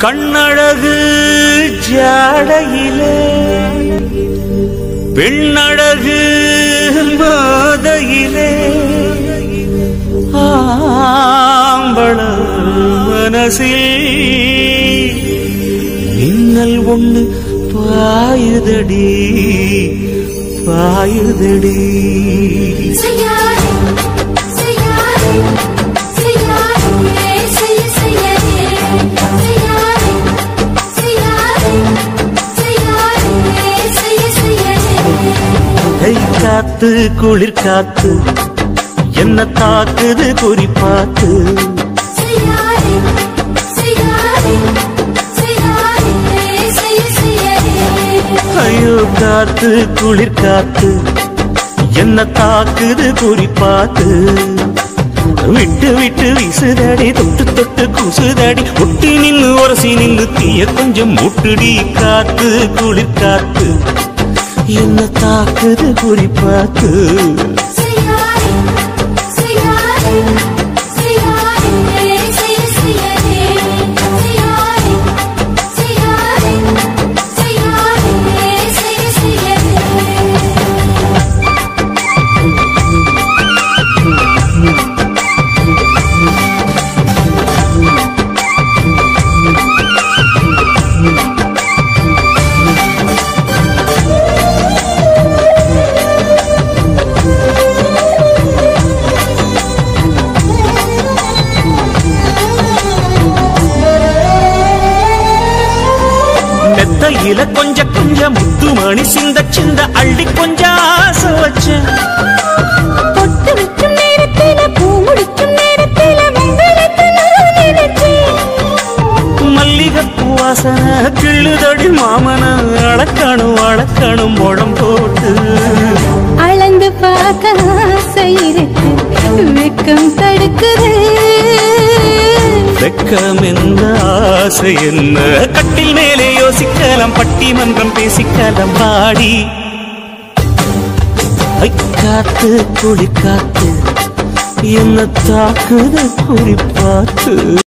கண்ணழகு ஜாடையிலே பெண்ணழகு போதையிலே ஆம்பள மனசில் மின்னல் ஒண்ணு பாயுதடி பாயுதடி செய்யாதே செய்யாதே செய்யாதே செய்ய செய்யாதே செய்யாதே செய்யாதே செய்யாதே செய்ய செய்யாதே கை காத்து குளிர் காத்து என்ன தாக்குது குறி பார்த்து செய்யாதே செய்யாதே செய்யாதே செய்ய செய்யாதே ஐயோ காத்து குளிர் காத்து என்ன தாக்குது குறி பார்த்து விட்டு விட்டு வீசுதடி தொட்டு தொட்டு கூசுதடி ஒட்டி நின்னு உரசி நின்னு தீய கொஞ்சம் முட்டுடி காத்து குளிர் காத்து என்ன தாக்குது குறி பார்த்து செய்யாதே செய்யாதே செய்யாதே செய்ய செய்யாதே செய்யாதே செய்யாதே செய்யாதே செய்ய செய்யாதே மெத்தையில கொஞ்ச கொஞ்ச முத்து மணி சிந்த சிந்த அள்ளி கொஞ்ச ஆசை வச்சேன் பொட்டு வைக்கும் நேரத்தில பூ முடிக்கும் நேரத்தில உங்களுக்கு நான் நினைச்சேன் மல்லிகைப்பூ வாசனை கிள்ளுதடி மாமன அளக்கணும் அளக்கணும் முழம் போட்டு அளந்து பார்க்க ஆசை இருக்கு வெக்கம் தடுக்குது வெக்கம் என்ன ஆசை என்ன கட்டில் மேலே யோசிக்கலாம் பட்டிமன்றம் பேசிக்கலாம் பாடி ஐ, காத்து குளி காத்து என்ன தாக்குது குறி பார்த்து